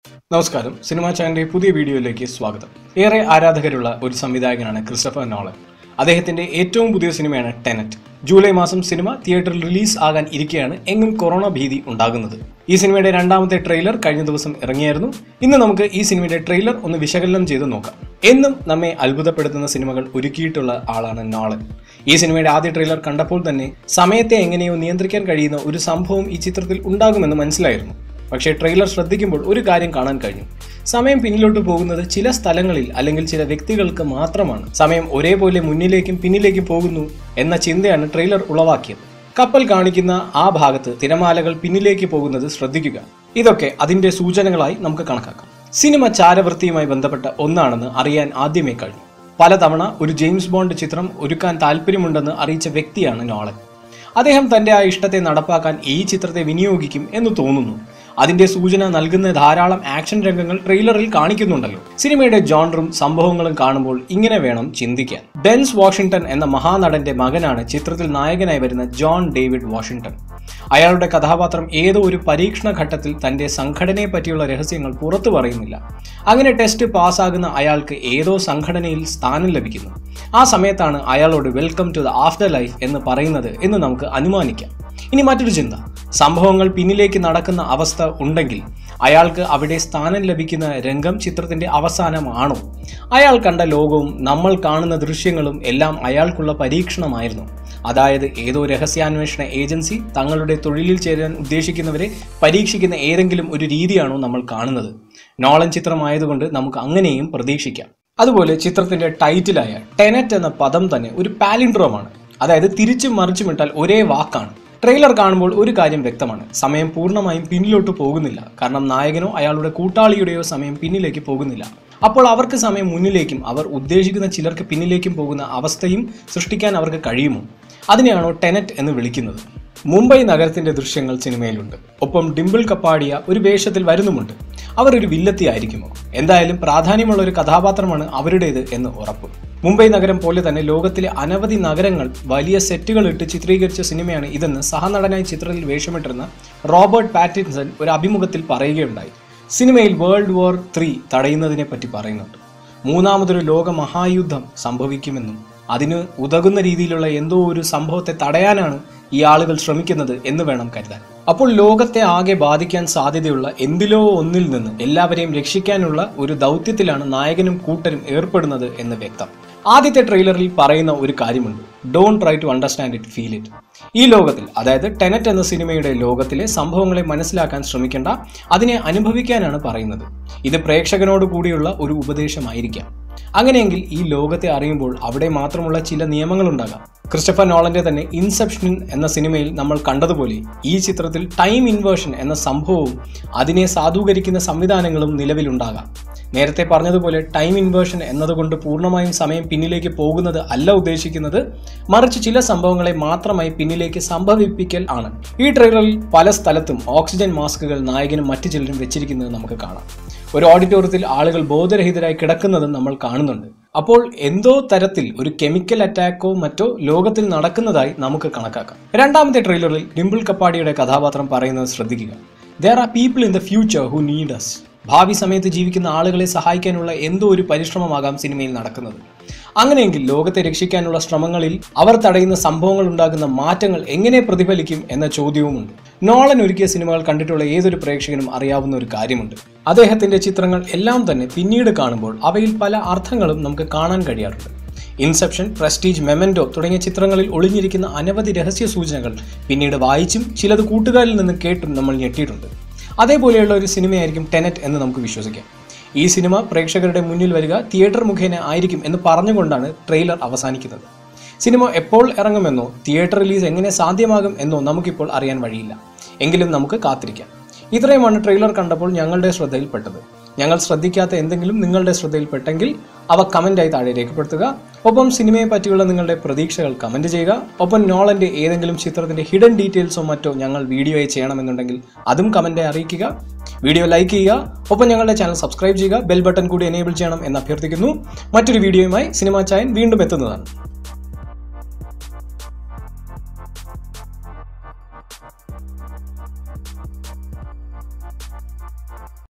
നമസ്കാരം സിനിമാ ചാനലിന്റെ പുതിയ വീഡിയോയിലേക്ക് സ്വാഗതം ഏറെ ആരാധകരുള്ള ഒരു സംവിധായകനാണ് ക്രിസ്റ്റഫർ നോളൻ അദ്ദേഹത്തിന്റെ ഏറ്റവും പുതിയ സിനിമയാണ് ടെനറ്റ് ജൂലൈ മാസം സിനിമ തിയേറ്ററിൽ റിലീസ് ആകാൻ ഇരിക്കെയാണ് എങ്ങും കൊറോണ ഭീതി ഉണ്ടാകുന്നത് ഈ സിനിമയുടെ രണ്ടാമത്തെ ട്രെയിലർ കഴിഞ്ഞ ദിവസം ഇറങ്ങിയായിരുന്നു ഇന്ന് നമുക്ക് ഈ സിനിമയുടെ ട്രെയിലർ ഒന്ന് വിശകലനം ചെയ്ത് നോക്കാം എന്നും നമ്മെ അത്ഭുതപ്പെടുത്തുന്ന സിനിമകൾ ഒരുക്കിയിട്ടുള്ള ആളാണ് നോളൻ ഈ സിനിമയുടെ ആദ്യ ട്രെയിലർ കണ്ടപ്പോൾ തന്നെ സമയത്തെ എങ്ങനെയോ നിയന്ത്രിക്കാൻ കഴിയുന്ന ഒരു സംഭവം ഈ ചിത്രത്തിൽ ഉണ്ടാകുമെന്ന് മനസ്സിലായിരുന്നു പക്ഷേ ട്രെയിലർ ശ്രദ്ധിക്കുമ്പോൾ ഒരു കാര്യം കാണാൻ കഴിഞ്ഞു സമയം പിന്നിലോട്ട് പോകുന്നത് ചില സ്ഥലങ്ങളിൽ അല്ലെങ്കിൽ ചില വ്യക്തികൾക്ക് മാത്രമാണ് സമയം ഒരേപോലെ മുന്നിലേക്കും പിന്നിലേക്കും പോകുന്നു എന്ന ചിന്തയാണ് ട്രെയിലർ ഉളവാക്കിയത് കപ്പൽ കാണിക്കുന്ന ആ ഭാഗത്ത് തിരമാലകൾ പിന്നിലേക്ക് പോകുന്നത് ശ്രദ്ധിക്കുക ഇതൊക്കെ അതിന്റെ സൂചനകളായി നമുക്ക് കണക്കാക്കാം സിനിമ ചാരവൃത്തിയുമായി ബന്ധപ്പെട്ട ഒന്നാണെന്ന് അറിയാൻ ആദ്യമേ കഴിഞ്ഞു പലതവണ ഒരു ജെയിംസ് ബോണ്ട് ചിത്രം ഒരുക്കാൻ താല്പര്യമുണ്ടെന്ന് അറിയിച്ച വ്യക്തിയാണ് നോളൻ അദ്ദേഹം തന്റെ ആ ഇഷ്ടത്തെ നടപ്പാക്കാൻ ഈ ചിത്രത്തെ വിനിയോഗിക്കും എന്ന് തോന്നുന്നു അതിന്റെ സൂചന നൽകുന്ന ധാരാളം ആക്ഷൻ രംഗങ്ങൾ ട്രെയിലറിൽ കാണിക്കുന്നുണ്ടല്ലോ സിനിമയുടെ ജോണറും സംഭവങ്ങളും കാണുമ്പോൾ ഇങ്ങനെ വേണം ചിന്തിക്കാൻ ഡെൻസ് വാഷിംഗ്ടൺ എന്ന മഹാനടന്റെ മകനാണ് ചിത്രത്തിൽ നായകനായി വരുന്ന ജോൺ ഡേവിഡ് വാഷിംഗ്ടൺ അയാളുടെ കഥാപാത്രം ഏതോ ഒരു പരീക്ഷണ ഘട്ടത്തിൽ തന്റെ സംഘടനയെ പറ്റിയുള്ള രഹസ്യങ്ങൾ പുറത്തു പറയുന്നില്ല അങ്ങനെ ടെസ്റ്റ് പാസ്സാകുന്ന അയാൾക്ക് ഏതോ സംഘടനയിൽ സ്ഥാനം ലഭിക്കുന്നു ആ സമയത്താണ് അയാളോട് welcome to the after life എന്ന് പറയുന്നത് എന്ന് നമുക്ക് അനുമാനിക്കാം ഇനി മറ്റൊരു ചിന്ത സംഭവങ്ങൾ പിന്നിലേക്ക് നടക്കുന്ന അവസ്ഥ ഉണ്ടെങ്കിൽ അയാൾക്ക് അവിടെ സ്ഥാനം ലഭിക്കുന്ന രംഗം ചിത്രത്തിന്റെ അവസാനമാണോ അയാൾ കണ്ട ലോകവും നമ്മൾ കാണുന്ന ദൃശ്യങ്ങളും എല്ലാം അയാൾക്കുള്ള പരീക്ഷണമായിരുന്നു അതായത് ഏതോ രഹസ്യാന്വേഷണ ഏജൻസി തങ്ങളുടെ തൊഴിലിൽ ചേരാൻ ഉദ്ദേശിക്കുന്നവരെ പരീക്ഷിക്കുന്ന ഏതെങ്കിലും ഒരു രീതിയാണോ നമ്മൾ കാണുന്നത് നോളൻ ചിത്രമായതുകൊണ്ട് നമുക്ക് അങ്ങനെയും പ്രതീക്ഷിക്കാം അതുപോലെ ചിത്രത്തിന്റെ ടൈറ്റിലായ ടെനറ്റ് എന്ന പദം തന്നെ ഒരു പാലിൻഡ്രോമാണ് അതായത് തിരിച്ചും മറിച്ചുമിട്ടാൽ ഒരേ വാക്കാണ് ട്രെയിലർ കാണുമ്പോൾ ഒരു കാര്യം വ്യക്തമാണ് സമയം പൂർണ്ണമായും പിന്നിലോട്ട് പോകുന്നില്ല കാരണം നായകനോ അയാളുടെ കൂട്ടാളിയുടെയോ സമയം പിന്നിലേക്ക് പോകുന്നില്ല അപ്പോൾ അവർക്ക് സമയം മുന്നിലേക്കും അവർ ഉദ്ദേശിക്കുന്ന ചിലർക്ക് പിന്നിലേക്കും പോകുന്ന അവസ്ഥയും സൃഷ്ടിക്കാൻ അവർക്ക് കഴിയുമോ അതിനെയാണോ ടെനറ്റ് എന്ന് വിളിക്കുന്നത് മുംബൈ നഗരത്തിന്റെ ദൃശ്യങ്ങൾ സിനിമയിലുണ്ട് ഒപ്പം ഡിംപിൾ കപ്പാടിയ ഒരു വേഷത്തിൽ വരുന്നുമുണ്ട് അവർ ഒരു വില്ലത്തി ആയിരിക്കുമോ എന്തായാലും പ്രാധാന്യമുള്ള ഒരു കഥാപാത്രമാണ് അവരുടേത് എന്ന് ഉറപ്പ് മുംബൈ നഗരം പോലെ തന്നെ ലോകത്തിലെ അനവധി നഗരങ്ങൾ വലിയ സെറ്റുകൾ ഇട്ട് ചിത്രീകരിച്ച സിനിമയാണ് ഇതെന്ന് സഹനടനായി ചിത്രത്തിൽ വേഷമിട്ടിരുന്ന റോബർട്ട് പാറ്റിൻസൺ ഒരു അഭിമുഖത്തിൽ പറയുകയുണ്ടായി സിനിമയിൽ വേൾഡ് വാർ ത്രീ തടയുന്നതിനെ പറ്റി പറയുന്നുണ്ട് മൂന്നാമതൊരു ലോക മഹായുദ്ധം സംഭവിക്കുമെന്നും അതിന് ഉതകുന്ന രീതിയിലുള്ള എന്തോ ഒരു സംഭവത്തെ തടയാനാണ് ഈ ആളുകൾ ശ്രമിക്കുന്നത് എന്ന് വേണം കരുതാൻ അപ്പോൾ ലോകത്തെ ആകെ ബാധിക്കാൻ സാധ്യതയുള്ള എന്തിലോ ഒന്നിൽ നിന്ന് എല്ലാവരെയും രക്ഷിക്കാനുള്ള ഒരു ദൗത്യത്തിലാണ് നായകനും കൂട്ടരും ഏർപ്പെടുന്നത് എന്ന് വ്യക്തം ആദ്യത്തെ ട്രെയിലറിൽ പറയുന്ന ഒരു കാര്യമുണ്ട് don't try to understand it feel it ഈ ലോകത്തിൽ അതായത് ടെനറ്റ് എന്ന സിനിമയുടെ ലോകത്തിലെ സംഭവങ്ങളെ മനസ്സിലാക്കാൻ ശ്രമിക്കേണ്ട അതിനെ അനുഭവിക്കാനാണ് പറയുന്നത് ഇത് പ്രേക്ഷകനോട് കൂടിയുള്ള ഒരു ഉപദേശമായിരിക്കാം അങ്ങനെയെങ്കിൽ ഈ ലോകത്തെ അറിയുമ്പോൾ അവിടെ മാത്രമുള്ള ചില നിയമങ്ങളുണ്ടാകാം ക്രിസ്റ്റഫർ നോളന്റെ തന്നെ ഇൻസെപ്ഷൻ എന്ന സിനിമയിൽ നമ്മൾ കണ്ടതുപോലെ ഈ ചിത്രത്തിൽ ടൈം ഇൻവേർഷൻ എന്ന സംഭവവും അതിനെ സാധൂകരിക്കുന്ന സംവിധാനങ്ങളും നിലവിലുണ്ടാകാം നേരത്തെ പറഞ്ഞതുപോലെ ടൈം ഇൻവേർഷൻ എന്നതുകൊണ്ട് പൂർണ്ണമായും സമയം പിന്നിലേക്ക് പോകുന്നത് അല്ല ഉദ്ദേശിക്കുന്നത് മറിച്ച് ചില സംഭവങ്ങളെ മാത്രമായി പിന്നിലേക്ക് സംഭവിപ്പിക്കൽ ആണ് ഈ ട്രെയിലറിൽ പല സ്ഥലത്തും ഓക്സിജൻ മാസ്കുകൾ നായകനും മറ്റു ചിലരും വെച്ചിരിക്കുന്നത് നമുക്ക് കാണാം ഒരു ഓഡിറ്റോറിയത്തിൽ ആളുകൾ ബോധരഹിതരായി കിടക്കുന്നതും നമ്മൾ കാണുന്നുണ്ട് അപ്പോൾ എന്തോ തരത്തിൽ ഒരു കെമിക്കൽ അറ്റാക്കോ മറ്റോ ലോകത്തിൽ നടക്കുന്നതായി നമുക്ക് കണക്കാക്കാം രണ്ടാമത്തെ ട്രെയിലറിൽ ഡിംപിൾ കപ്പാടിയുടെ കഥാപാത്രം പറയുന്നത് ശ്രദ്ധിക്കുക there are people in the future who need us ഭാവി സമയത്ത് ജീവിക്കുന്ന ആളുകളെ സഹായിക്കാനുള്ള എന്തോ ഒരു പരിശ്രമമാകാം സിനിമയിൽ നടക്കുന്നത് അങ്ങനെയെങ്കിൽ ലോകത്തെ രക്ഷിക്കാനുള്ള ശ്രമങ്ങളിൽ അവർ തടയുന്ന സംഭവങ്ങൾ ഉണ്ടാകുന്ന മാറ്റങ്ങൾ എങ്ങനെ പ്രതിഫലിക്കും എന്ന ചോദ്യവുമുണ്ട് നോളൻ ഒരുക്കിയ സിനിമകൾ കണ്ടിട്ടുള്ള ഏതൊരു പ്രേക്ഷകനും അറിയാവുന്ന ഒരു കാര്യമുണ്ട് അദ്ദേഹത്തിന്റെ ചിത്രങ്ങൾ എല്ലാം തന്നെ പിന്നീട് കാണുമ്പോൾ അവയിൽ പല അർത്ഥങ്ങളും നമുക്ക് കാണാൻ കഴിയാറുണ്ട് ഇൻസെപ്ഷൻ പ്രസ്റ്റീജ് മെമൻഡോ തുടങ്ങിയ ചിത്രങ്ങളിൽ ഒളിഞ്ഞിരിക്കുന്ന അനവധി രഹസ്യ സൂചനകൾ പിന്നീട് വായിച്ചും ചിലത് കൂട്ടുകാരിൽ നിന്ന് കേട്ടും നമ്മൾ ഞെട്ടിയിട്ടുണ്ട് അതേപോലെയുള്ള ഒരു സിനിമയായിരിക്കും ടെനറ്റ് എന്ന് നമുക്ക് വിശ്വസിക്കാം ഈ സിനിമ പ്രേക്ഷകരുടെ മുന്നിൽ വരിക തിയേറ്റർ മുഖേന ആയിരിക്കും എന്ന് പറഞ്ഞുകൊണ്ടാണ് ട്രെയിലർ അവസാനിക്കുന്നത് സിനിമ എപ്പോൾ ഇറങ്ങുമെന്നോ തിയേറ്റർ റിലീസ് എങ്ങനെ സാധ്യമാകും എന്നോ നമുക്കിപ്പോൾ അറിയാൻ വഴിയില്ല എങ്കിലും നമുക്ക് കാത്തിരിക്കാം ഇത്രയുമാണ് ട്രെയിലർ കണ്ടപ്പോൾ ഞങ്ങളുടെ ശ്രദ്ധയിൽപ്പെട്ടത് ഞങ്ങൾ ശ്രദ്ധിക്കാത്ത എന്തെങ്കിലും നിങ്ങളുടെ ശ്രദ്ധയിൽപ്പെട്ടെങ്കിൽ അവ കമൻ്റായി താഴെ രേഖപ്പെടുത്തുക ഒപ്പം സിനിമയെ പറ്റിയുള്ള നിങ്ങളുടെ പ്രതീക്ഷകൾ കമൻറ്റ് ചെയ്യുക ഒപ്പം നോളൻ്റെ ഏതെങ്കിലും ചിത്രത്തിൻ്റെ ഹിഡൻ ഡീറ്റെയിൽസോ മറ്റോ ഞങ്ങൾ വീഡിയോയായി ചെയ്യണമെന്നുണ്ടെങ്കിൽ അതും കമൻറ്റായി അറിയിക്കുക വീഡിയോ ലൈക്ക് ചെയ്യുക ഒപ്പം ഞങ്ങളുടെ ചാനൽ സബ്സ്ക്രൈബ് ചെയ്യുക ബെൽ ബട്ടൺ കൂടി എനേബിൾ ചെയ്യണം എന്ന് അഭ്യർത്ഥിക്കുന്നു മറ്റൊരു വീഡിയോയുമായി സിനിമാ ചായൻ വീണ്ടും എത്തുന്നതാണ്